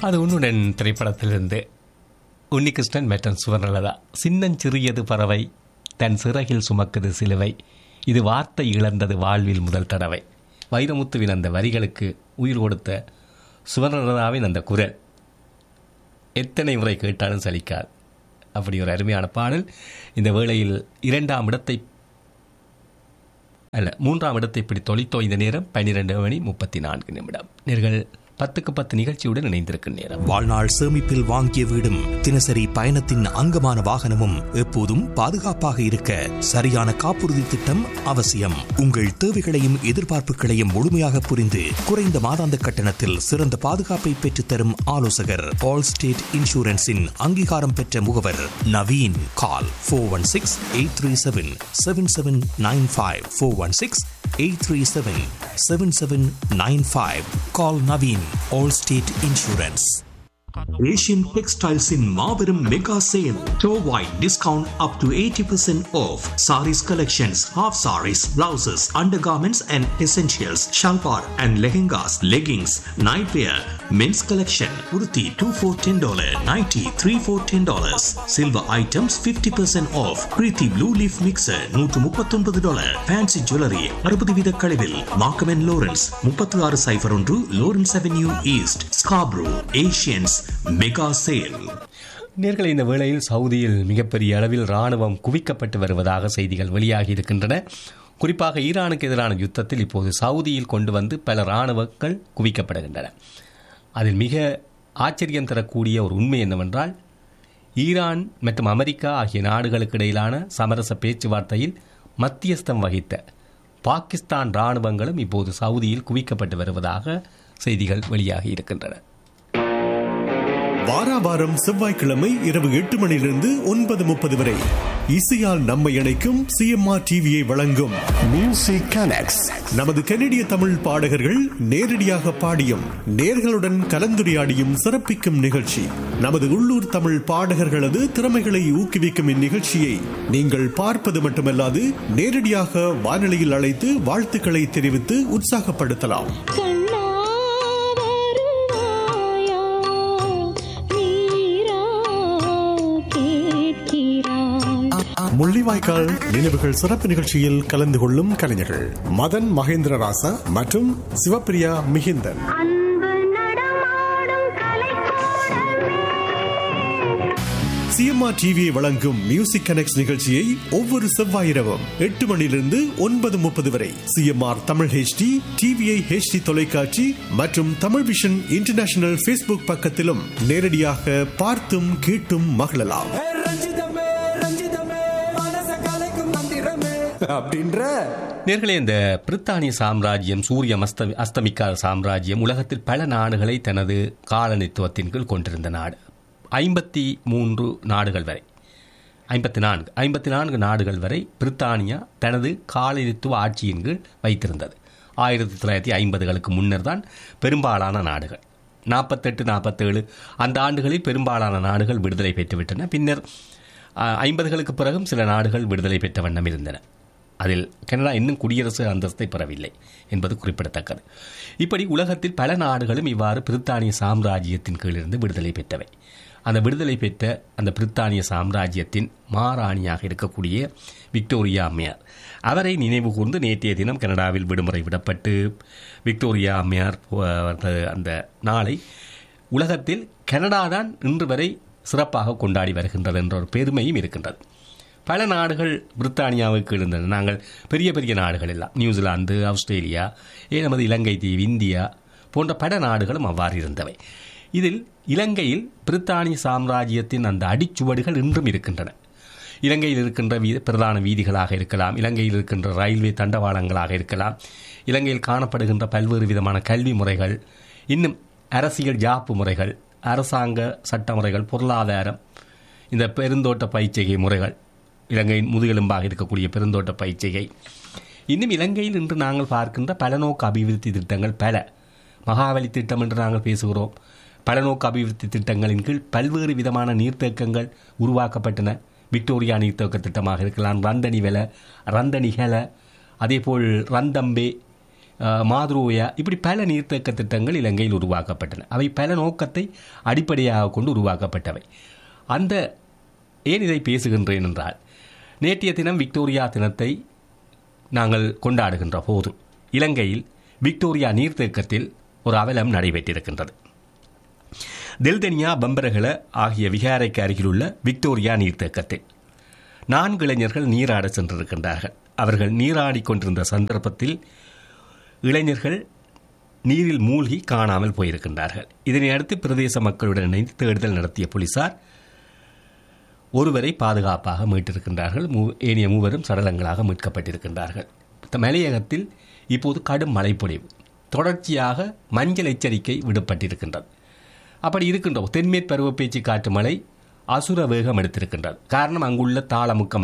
அது உன்னுடன் திரைப்படத்திலிருந்து உன்னிகிருஷ்ணன் மற்றும் சுவர்ணலதா சின்னஞ்சிறியது பறவை தன் சிறகில் சுமக்குது சிலுவை இது வார்த்தை இழந்தது வாழ்வில் முதல் தடவை வைரமுத்துவின் அந்த வரிகளுக்கு உயிர் கொடுத்த சுவர்ணலதாவின் அந்த குரல் எத்தனை முறை கேட்டாலும் சலிக்காது அப்படி ஒரு அருமையான பாடல் இந்த வேளையில் இரண்டாம் இடத்தை அல்ல மூன்றாம் இடத்தை இப்படி தொலைத்தோ இந்த நேரம் பன்னிரெண்டு மணி முப்பத்தி நான்கு நிமிடம் நேர்கள் பத்துக்கு பத்து நிகழ்ச்சியுடன் இணைந்திருக்கும் நேரம் வாழ்நாள் சேமிப்பில் வாங்கிய வீடும் தினசரி பயணத்தின் அங்கமான வாகனமும் எப்போதும் பாதுகாப்பாக இருக்க சரியான காப்புறுதி திட்டம் அவசியம் உங்கள் தேவைகளையும் எதிர்பார்ப்புகளையும் முழுமையாக புரிந்து குறைந்த மாதாந்த கட்டணத்தில் சிறந்த பாதுகாப்பை பெற்றுத்தரும் ஆலோசகர் ஆல் ஸ்டேட் இன்சூரன்ஸின் அங்கீகாரம் பெற்ற முகவர் Naveen call four one six eight three seven seven seven nine five four one six eight three seven seven seven nine five call Naveen Allstate insurance Asian டெக்ஸ்டைல்ஸின் மாபெரும் மெகா சேல் டோ வைட் discount up to eighty percent off saris collections half saris blouses undergarments and essentials salwar and lehengas leggings night wear men's collection உடுத்தி two four ten dollar nightie three four ten dollars silver items fifty percent off Preethi blue leaf mixer நூற்று முப்பத்தொன்பது dollar fancy jewellery அறுபது வீத கழிவில் மார்க்கமென் Lawrence முப்பத்தி ஆறு cipher ஒன்று Lawrence avenue east Scarborough Asians mega sale நேர்களை இந்த வேளையில் சவுதியில் மிகப்பெரிய அளவில் ராணுவம் குவிக்கப்பட்டு வருவதாக செய்திகள் வெளியாகி இருக்கின்றன குறிப்பாக ஈரானுக்கு எதிரான யுத்தத்தில் இப்போது சவுதியில் கொண்டு வந்து பல ராணுவங்கள் குவிக்கப்படுகின்றன அதில் மிக ஆச்சரியம் தரக்கூடிய ஒரு உண்மை என்னவென்றால் ஈரான் மற்றும் அமெரிக்கா ஆகிய நாடுகளுக்கு இடையிலான சமரச பேச்சுவார்த்தையில் மத்தியஸ்தம் வகித்த பாகிஸ்தான் ராணுவங்களும் இப்போது சவுதியில் குவிக்கப்பட்டு வருவதாக செய்திகள் வெளியாகி இருக்கின்றன வாராவாரம் செவ்வாய்க்கிழமை இரவு எட்டு மணியிலிருந்து ஒன்பது முப்பது வரை இசையால் நம்மை இணைக்கும் சிஎம்ஆர் டிவியை வழங்கும் Music Connects. நமது கனடிய தமிழ் பாடகர்கள் நேரடியாக பாடியும் நேர்களுடன் கலந்துரையாடியும் சிறப்பிக்கும் நிகழ்ச்சி நமது உள்ளூர் தமிழ் பாடகர்களது திறமைகளை ஊக்குவிக்கும் இந்நிகழ்ச்சியை நீங்கள் பார்ப்பது மட்டுமல்லாது நேரடியாக வானொலியில் அழைத்து வாழ்த்துக்களை தெரிவித்து உற்சாகப்படுத்தலாம் கண்ணா வருவாயா நீரா கேட்கிறாய் முள்ளிவாய்க்கால் நினைவுகள் சிறப்பு நிகழ்ச்சியில் கலந்து கொள்ளும் கலைஞர்கள் மதன் மகேந்திர ராசா மற்றும் சிவப்பிரியா மிகிந்தன் அன்பு நடமாடும் கலைக்கூடமே சிஎம்ஆர் டிவியை வழங்கும் மியூசிக் கனெக்ட் நிகழ்ச்சியை ஒவ்வொரு செவ்வாய் இரவும் எட்டு மணியிலிருந்து ஒன்பது முப்பது வரை CMR Tamil HD TVI HD தொலைக்காட்சி மற்றும் தமிழ் விஷன் இன்டர்நேஷனல் ஃபேஸ்புக் பக்கத்திலும் நேரடியாக பார்த்தும் கேட்டும் மகிழலாம் ஏ ரஞ்சிதமே ரஞ்சிதமே மனச கலைக்கும் மந்திரமே அப்படின்ற நேர்களே இந்த பிரித்தானிய சாம்ராஜ்யம் சூரிய அஸ்த அஸ்தமிக்காத சாம்ராஜ்யம் உலகத்தில் பல நாடுகளை தனது காலனித்துவத்தின் கீழ் கொண்டிருந்த நாடு ஐம்பத்தி மூன்று நாடுகள் வரை ஐம்பத்தி நான்கு ஐம்பத்தி நான்கு நாடுகள் வரை பிரித்தானியா தனது காலனித்துவ ஆட்சியின் கீழ் வைத்திருந்தது ஆயிரத்தி தொள்ளாயிரத்தி ஐம்பதுகளுக்கு முன்னர் தான் பெரும்பாலான நாடுகள் நாற்பத்தெட்டு நாற்பத்தேழு அந்த ஆண்டுகளில் பெரும்பாலான நாடுகள் விடுதலை பெற்றுவிட்டன பின்னர் அஹ், ஐம்பதுகளுக்கு பிறகும் சில நாடுகள் விடுதலை பெற்ற வண்ணம் இருந்தன அதில் கனடா இன்னும் குடியரசு அந்தஸ்தை பெறவில்லை என்பது குறிப்பிடத்தக்கது இப்படி உலகத்தில் பல நாடுகளும் இவ்வாறு பிரித்தானிய சாம்ராஜ்யத்தின் கீழிருந்து விடுதலை பெற்றவை அந்த விடுதலை பெற்ற அந்த பிரித்தானிய சாம்ராஜ்யத்தின் மாராணியாக இருக்கக்கூடிய விக்டோரியா அம்மையார் அவரை நினைவு கூர்ந்து நேற்றைய தினம் கனடாவில் விடுமுறை விடப்பட்டு விக்டோரியா அம்மையார் அஹ், அந்த நாளை உலகத்தில் கனடா தான் இன்று வரை சிறப்பாக கொண்டாடி வருகின்றது என்ற ஒரு பெருமையும் இருக்கின்றது பல நாடுகள் பிரித்தானியாவுக்கு இருந்தன நாங்கள் பெரிய பெரிய நாடுகள் எல்லாம் நியூசிலாந்து ஆஸ்திரேலியா ஏன் நமது இலங்கை தீவு இந்தியா போன்ற பல நாடுகளும் அவ்வாறு இருந்தவை இதில் இலங்கையில் பிரித்தானிய சாம்ராஜ்யத்தின் அந்த அடிச்சுவடுகள் இன்றும் இருக்கின்றன இலங்கையில் இருக்கின்ற வீ பிரதான வீதிகளாக இருக்கலாம் இலங்கையில் இருக்கின்ற ரயில்வே தண்டவாளங்களாக இருக்கலாம் இலங்கையில் காணப்படுகின்ற பல்வேறு விதமான கல்வி முறைகள் இன்னும் அரசியல் ஜாப்பு முறைகள் அரசாங்க சட்ட முறைகள் பொருளாதாரம் இந்த பெருந்தோட்ட பயிற்சிகை முறைகள் இலங்கையின் முதுகெலும்பாக இருக்கக்கூடிய பெருந்தோட்ட பயிற்சிகை இன்னும் இலங்கையில் இன்று நாங்கள் பார்க்கின்ற பலநோக்கு அபிவிருத்தி திட்டங்கள் பல மகாவலி திட்டம் என்று நாங்கள் பேசுகிறோம் பலநோக்கு அபிவிருத்தி திட்டங்களின் கீழ் பல்வேறு விதமான நீர்த்தேக்கங்கள் உருவாக்கப்பட்டன விக்டோரியா நீர்த்தேக்க திட்டமாக இருக்கலாம் ரந்தனி வெல ரந்தனி ஹெல அதேபோல் ரந்தம்பே அஹ், மாதுரோயா இப்படி பல நீர்த்தேக்க திட்டங்கள் இலங்கையில் உருவாக்கப்பட்டன அவை பல நோக்கத்தை அடிப்படையாக கொண்டு உருவாக்கப்பட்டவை அந்த ஏன் இதை பேசுகின்றேன் என்றால் நேற்றைய தினம் விக்டோரியா தினத்தை நாங்கள் கொண்டாடுகின்ற போது இலங்கையில் விக்டோரியா நீர்த்தேக்கத்தில் ஒரு அவலம் நடைபெற்றிருக்கின்றது தெல்தனியா பம்பரகல ஆகிய விகாரைக்கு அருகிலுள்ள விக்டோரியா நீர்த்தேக்கத்தில் நான்கு இளைஞர்கள் நீராட சென்றிருக்கின்றார்கள் அவர்கள் நீராடிக் கொண்டிருந்த சந்தர்ப்பத்தில் இளைஞர்கள் நீரில் மூழ்கி காணாமல் போயிருக்கின்றார்கள் இதனை அடுத்து பிரதேச மக்களுடன் இணைந்து தேடுதல் நடத்திய போலீசார் ஒருவரை பாதுகாப்பாக மீட்டிருக்கின்றார்கள் மூ- ஏனைய மூவரும் சடலங்களாக மீட்கப்பட்டிருக்கின்றார்கள் இந்த மலையகத்தில் இப்போது கடும் மழைப்பொழிவு தொடர்ச்சியாக மஞ்சள் எச்சரிக்கை விடப்பட்டிருக்கின்றது அப்படி இருக்கின்ற தென்மேற் பருவப்பேச்சு காற்று மழை அசுர வேகம் எடுத்திருக்கின்றது காரணம் அங்குள்ள தாளமுக்க